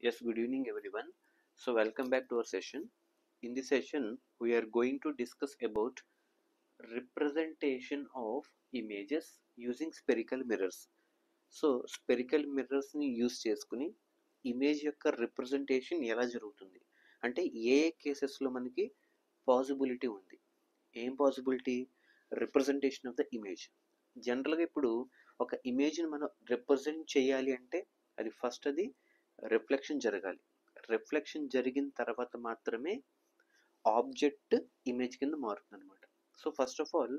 Yes, good evening everyone. So welcome back to our session. In this session, we are going to discuss about representation of images using spherical mirrors. So spherical మిర్రర్స్ని use చేసుకుని image యొక్క representation ఎలా జరుగుతుంది అంటే ఏ ఏ కేసెస్లో మనకి possibility ఉంది ఏం possibility representation of the image జనరల్గా ఇప్పుడు ఒక ఇమేజ్ని మనం రిప్రజెంట్ చేయాలి అంటే అది ఫస్ట్ అది రిఫ్లెక్షన్ జరగాలి రిఫ్లెక్షన్ జరిగిన తర్వాత మాత్రమే ఆబ్జెక్ట్ ఇమేజ్ కింద మారుతుంది అనమాట so first of all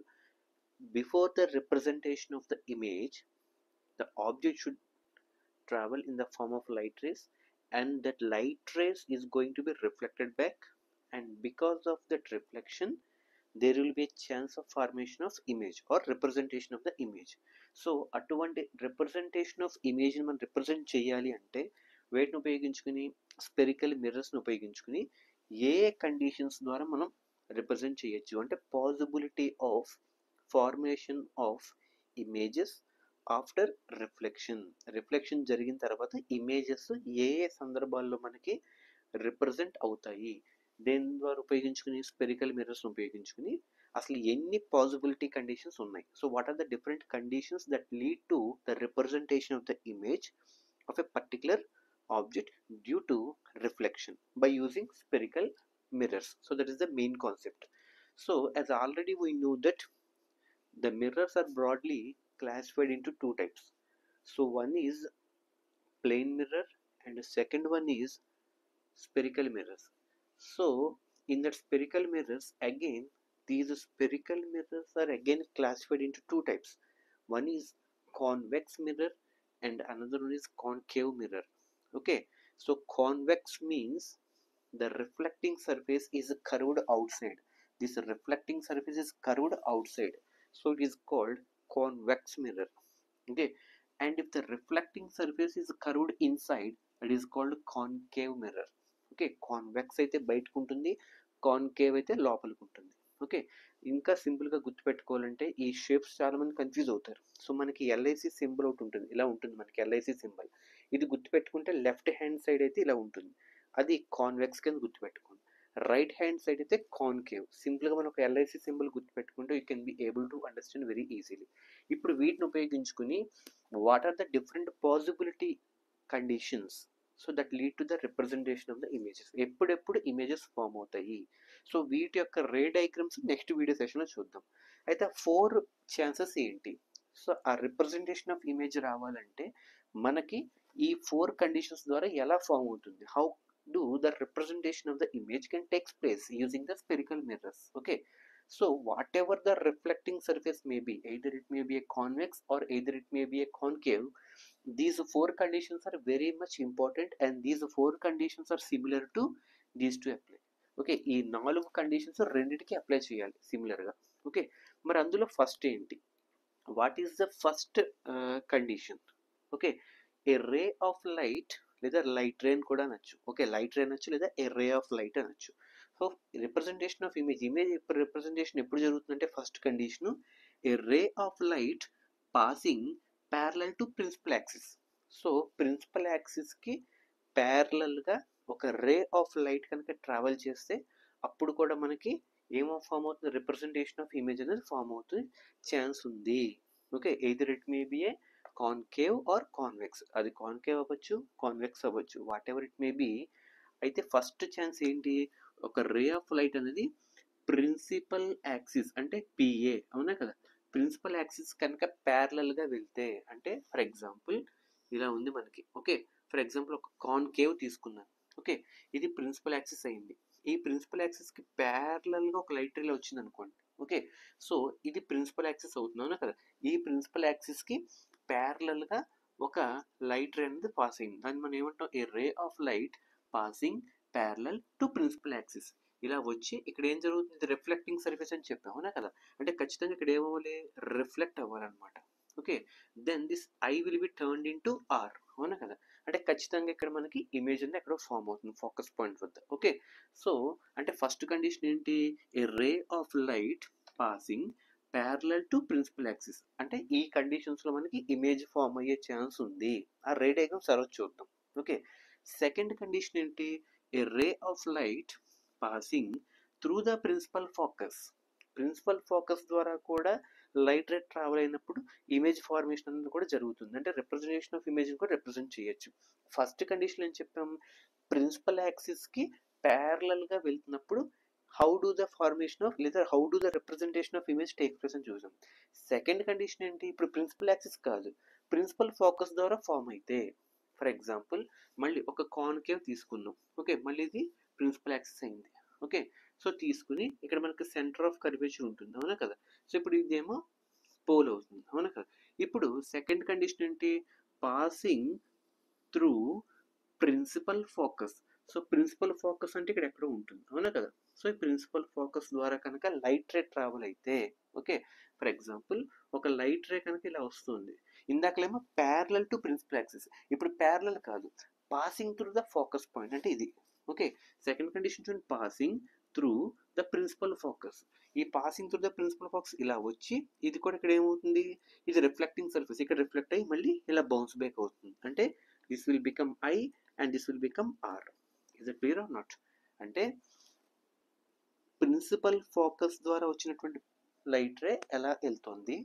before the representation of the image the object should travel in the form of light rays and that light rays is going to be reflected back and because of that reflection there will be a chance of formation of image or representation of the image so అటువంటి representation of ఇమేజ్ని మనం represent చేయాలి అంటే వేటిని ఉపయోగించుకుని spherical మిర్రర్స్ని ఉపయోగించుకుని ఏ ఏ conditions ద్వారా మనం రిప్రజెంట్ చేయొచ్చు అంటే possibility of formation of images after reflection reflection జరిగిన తర్వాత ఇమేజెస్ ఏ ఏ సందర్భాల్లో మనకి రిప్రజెంట్ అవుతాయి దేని ద్వారా ఉపయోగించుకుని స్పెరికల్ మిర్రర్స్ ఉపయోగించుకుని అసలు ఎన్ని పాసిబిలిటీ కండిషన్స్ ఉన్నాయి so what are the different conditions that lead to the representation of the image of a particular object due to reflection by using spherical mirrors so that is the main concept so as already we know that the mirrors are broadly classified into two types so one is plane mirror and the second one is spherical mirrors so in that spherical mirrors again these spherical mirrors are again classified into two types one is convex mirror and another one is concave mirror okay so convex means the reflecting surface is curved outside this reflecting surface is curved outside so it is called convex mirror okay and if the reflecting surface is curved inside it is called concave mirror okay convex అయితే బయటకు ఉంటుంది concave అయితే లోపలికి ఉంటుంది okay ఇంకా సింపుల్గా గుర్తుపెట్టుకోవాలంటే ఈ shapes చాలా మంది కన్ఫ్యూజ్ అవుతారు సో మనకి ఎల్ఐసి సింబల్ ఒకటి ఉంటుంది ఇలా ఉంటుంది మనకి ఎల్ఐసి సింబల్ ఇది గుర్తుపెట్టుకుంటే లెఫ్ట్ హ్యాండ్ సైడ్ అయితే ఇలా ఉంటుంది అది కాన్వెక్స్ కింద గుర్తుపెట్టుకోండి రైట్ హ్యాండ్ సైడ్ అయితే కాన్కేవ్ సింపుల్గా మనం ఒక ఎల్ఐసి సింబల్ గుర్తుపెట్టుకుంటే you can be able to understand very easily ఇప్పుడు వీటిని ఉపయోగించుకుని what are the different possibility conditions so that lead to the representation of the images ఎప్పుడెప్పుడు ఇమేజెస్ ఫామ్ అవుతాయి సో వీటి యొక్క రే డయాగ్రామ్స్ నెక్స్ట్ వీడియో సెషన్లో చూద్దాం అయితే ఫోర్ ఛాన్సెస్ ఏంటి సో ఆ రిప్రజెంటేషన్ ఆఫ్ ఇమేజ్ రావాలంటే మనకి ఈ ఫోర్ కండిషన్స్ ద్వారా ఎలా ఫామ్ అవుతుంది how do the representation of the image can takes place using the spherical mirrors okay so whatever the reflecting surface may be either it may be a convex or either it may be a concave these four conditions are very much important and these four conditions are similar to these to apply okay ఈ నాలుగు conditions రెండింటికి apply చేయాలి సిమిలర్గా okay మరి అందులో first ఏంటి what is the first condition okay a ray of light లేదా light ray అని కూడా అనొచ్చు ఓకే లైట్ రే అనొచ్చు లేదా ఏ రే ఆఫ్ లైట్ అనొచ్చు so representation of image image ఎప్పుడు రిప్రజెంటేషన్ ఎప్పుడు జరుగుతుందంటే first condition a ray of light passing parallel to principal axis so principal యాక్సిస్కి ప్యారలల్గా ఒక రే ఆఫ్ లైట్ కనుక ట్రావెల్ చేస్తే అప్పుడు కూడా మనకి ఏమో ఫామ్ అవుతుంది రిప్రజెంటేషన్ ఆఫ్ ఇమేజ్ అనేది ఫామ్ అవుతుంది ఛాన్స్ ఉంది okay either it may be a concave or convex అది కాన్కేవ్ అవ్వచ్చు కాన్వెక్స్ అవ్వచ్చు whatever it may be అయితే ఫస్ట్ ఛాన్స్ ఏంటి ఒక రే ఆఫ్ లైట్ అనేది ప్రిన్సిపల్ యాక్సిస్ అంటే పిఏ అవునా కదా ప్రిన్సిపల్ యాక్సిస్ కనుక ప్యారలల్గా వెళ్తే అంటే ఫర్ ఎగ్జాంపుల్ ఇలా ఉంది మనకి ఓకే ఫర్ ఎగ్జాంపుల్ ఒక కాన్కేవ్ తీసుకున్నాను ఓకే ఇది ప్రిన్సిపల్ యాక్సిస్ అయింది ఈ ప్రిన్సిపల్ యాక్సిస్కి ప్యారలల్గా ఒక లైట్ రేలో వచ్చింది అనుకోండి ఓకే సో ఇది ప్రిన్సిపల్ యాక్సిస్ అవుతుంది అవునా కదా ఈ ప్రిన్సిపల్ యాక్సిస్కి ప్యారలల్గా ఒక లైట్ రే అనేది పాస్ అయింది దాన్ని మనం ఏమంటాం a ray of light passing parallel to principal axis ఇలా వచ్చి ఇక్కడ ఏం జరుగుతుంది రిఫ్లెక్టింగ్ సర్ఫేస్ అని చెప్పాం అవునా కదా అంటే ఖచ్చితంగా ఇక్కడ ఏమవ్వాలి రిఫ్లెక్ట్ అవ్వాలన్నమాట okay then this I will be turned into R అవునా కదా అంటే ఖచ్చితంగా ఇక్కడ మనకి ఇమేజ్ అనేది ఎక్కడో ఫామ్ అవుతుంది ఫోకస్ పాయింట్ వద్ద ఓకే సో అంటే ఫస్ట్ కండిషన్ ఏంటి a ray of light passing parallel to principal axis అంటే ఈ కండిషన్స్లో మనకి ఇమేజ్ ఫామ్ అయ్యే ఛాన్స్ ఉంది ఆ రే డయాగ్రామ్ సర్వ్ చూద్దాం ఓకే సెకండ్ కండిషన్ ఏంటి a ray of light passing through the principal focus principal focus ద్వారా కూడా లైట్ రేట్ ట్రావెల్ అయినప్పుడు ఇమేజ్ ఫార్మేషన్ అనేది కూడా జరుగుతుంది అంటే రిప్రజెంటేషన్ ఆఫ్ ఇమేజ్ కూడా రిప్రజెంట్ చేయొచ్చు ఫస్ట్ కండిషన్ ఏం చెప్పాం ప్రిన్సిపల్ యాక్సిస్కి ప్యారలల్గా వెళ్తున్నప్పుడు how do the formation of లేదా how do the representation of image take place అని చూసాం సెకండ్ కండిషన్ ఏంటి ఇప్పుడు ప్రిన్సిపల్ యాక్సిస్ కాదు ప్రిన్సిపల్ ఫోకస్ ద్వారా ఫామ్ అయితే ఫర్ ఎగ్జాంపుల్ మళ్ళీ ఒక కాన్కేవ్ తీసుకున్నాం ఓకే మళ్ళీ ఇది ప్రిన్సిపల్ యాక్సిస్ అయింది ఓకే సో తీసుకుని ఇక్కడ మనకి సెంటర్ ఆఫ్ కర్వేచర్ ఉంటుంది అవునా కదా సో ఇప్పుడు ఇదేమో పోల్ అవుతుంది అవునా కదా ఇప్పుడు సెకండ్ కండిషన్ ఏంటి passing through principal focus so principal focus అంటే ఇక్కడ ఎక్కడో ఉంటుంది అవునా కదా సో ఈ ప్రిన్సిపల్ ఫోకస్ ద్వారా కనుక లైట్ రే ట్రావెల్ అయితే ఓకే ఫర్ ఎగ్జాంపుల్ ఒక లైట్ రే కనుక ఇలా వస్తుంది ఇందాకలేమో ప్యారలల్ టు ప్రిన్సిపల్ యాక్సిస్ ఇప్పుడు ప్యారలల్ కాదు passing through the focus point అంటే ఇది ఓకే సెకండ్ కండిషన్ చూడండి passing through the principal focus ఈ passing through the principal focus ఇలా వచ్చి ఇది కూడా ఇక్కడ ఏమవుతుంది ఇది రిఫ్లెక్టింగ్ సర్ఫేస్ ఇక్కడ రిఫ్లెక్ట్ అయ్యి మళ్ళీ ఇలా బౌన్స్ బ్యాక్ అవుతుంది అంటే this will become I and this will become R is it clear or not అంటే ప్రిన్సిపల్ ఫోకస్ ద్వారా వచ్చినటువంటి లైట్ రే ఎలా వెళ్తుంది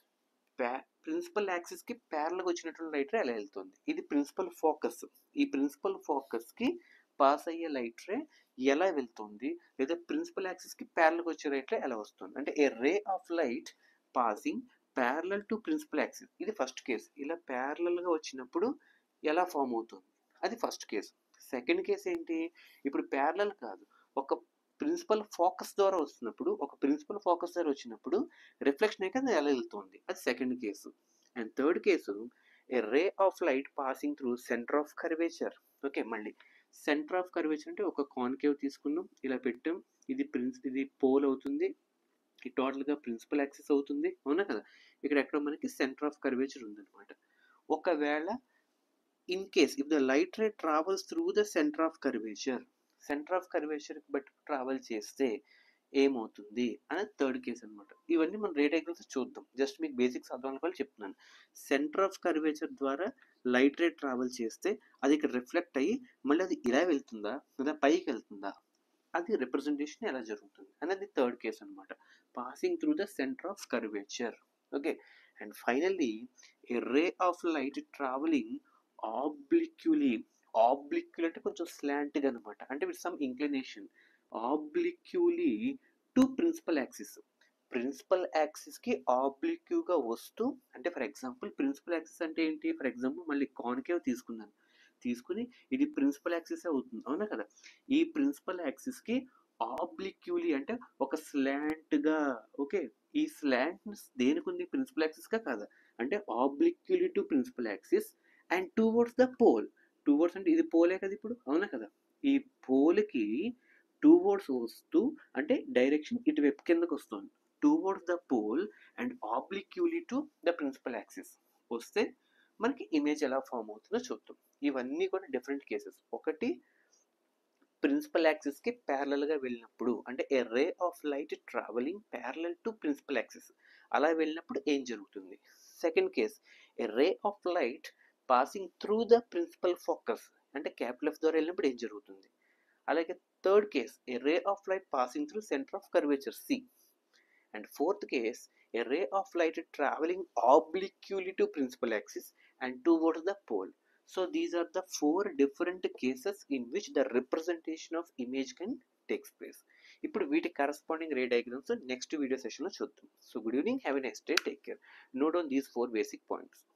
ప్రిన్సిపల్ యాక్సిస్కి ప్యారల్గా వచ్చినటువంటి లైట్ రే ఎలా వెళ్తుంది ఇది ప్రిన్సిపల్ ఫోకస్ ఈ ప్రిన్సిపల్ ఫోకస్కి పాస్ అయ్యే లైట్ రే ఎలా వెళ్తుంది లేదా ప్రిన్సిపల్ యాక్సిస్కి ప్యారల్గా వచ్చే లైట్ రే ఎలా వస్తుంది అంటే a ray of light passing parallel to principal axis ఇది ఫస్ట్ కేసు ఇలా ప్యారలల్గా వచ్చినప్పుడు ఎలా ఫామ్ అవుతుంది అది ఫస్ట్ కేసు సెకండ్ కేసు ఏంటి ఇప్పుడు ప్యారలల్ కాదు ఒక ప్రిన్సిపల్ ఫోకస్ ద్వారా వస్తున్నప్పుడు ఒక ప్రిన్సిపల్ ఫోకస్ ద్వారా వచ్చినప్పుడు రిఫ్లెక్షన్ అయితే ఎలా వెళ్తుంది అది second case and third case a ray of light passing through centre of curvature okay మళ్ళీ సెంటర్ ఆఫ్ కర్వేచర్ అంటే ఒక కాన్కేవ్ తీసుకున్నాం ఇలా పెట్టాం ఇది ప్రిన్స్ ఇది పోల్ అవుతుంది ఈ టోటల్గా ప్రిన్సిపల్ యాక్సెస్ అవుతుంది అవునా కదా ఇక్కడ ఎక్కడ మనకి సెంటర్ ఆఫ్ కర్వేచర్ ఉందన్నమాట ఒకవేళ in case if the light ray travels through the centre of curvature centre of curvature బట్టి ట్రావెల్ చేస్తే ఏమవుతుంది అనేది థర్డ్ కేస్ అనమాట ఇవన్నీ మనం రేట్ ఎగ్జామ్స్ చూద్దాం జస్ట్ మీకు బేసిక్స్ అర్థం వాళ్ళు చెప్తున్నాను సెంటర్ ఆఫ్ కర్వేచర్ ద్వారా లైట్ రేట్ ట్రావెల్ చేస్తే అది ఇక్కడ రిఫ్లెక్ట్ అయ్యి మళ్ళీ అది ఇలా వెళ్తుందా లేదా పైకి వెళ్తుందా అది రిప్రజెంటేషన్ ఎలా జరుగుతుంది అనేది థర్డ్ కేస్ అనమాట passing through the centre of curvature okay and finally a ray of light travelling obliquely oblique అంటే కొంచెం స్లాంట్గా అనమాట అంటే with some inclination obliquely to principal axis principal యాక్సిస్కి ఆబ్లిక్యూగా వస్తూ అంటే ఫర్ ఎగ్జాంపుల్ ప్రిన్సిపల్ యాక్సిస్ అంటే ఏంటి ఫర్ ఎగ్జాంపుల్ మళ్ళీ కాన్కేవ్ తీసుకున్నాను తీసుకుని ఇది ప్రిన్సిపల్ యాక్సిస్ అవుతుంది అవునా కదా ఈ ప్రిన్సిపల్ యాక్సిస్కి ఆబ్లిక్యూలీ అంటే ఒక స్లాంట్గా ఓకే ఈ స్లాంట్ దేనికి ఉంది ప్రిన్సిపల్ యాక్సిస్గా కాదా అంటే obliquely to principal axis and towards the pole towards అంటే ఇది పోలే కదా ఇప్పుడు అవునా కదా ఈ పోల్కి టువర్డ్స్ వస్తూ అంటే డైరెక్షన్ ఇటువైపు కిందకు వస్తుంది towards the pole and obliquely to the principal axis వస్తే మనకి ఇమేజ్ ఎలా ఫామ్ అవుతుందో చూద్దాం ఇవన్నీ కూడా డిఫరెంట్ కేసెస్ ఒకటి ప్రిన్సిపల్ యాక్సిస్కి ప్యారలల్గా వెళ్ళినప్పుడు అంటే a ray of light travelling parallel to principal axis అలా వెళ్ళినప్పుడు ఏం జరుగుతుంది second case a ray of light passing through the principal focus అంటే క్యాపిటల్ ఎఫ్ ద్వారా వెళ్ళినప్పుడు ఏం జరుగుతుంది అలాగే third case a ray of light passing through centre of curvature C and fourth case a ray of light travelling obliquely to principal axis and towards the pole so these are the four different cases in which the representation of image can takes place ఇప్పుడు వీటి corresponding ray diagrams next video సెషన్లో చూద్దాం so good evening have a next day take care note on these four basic points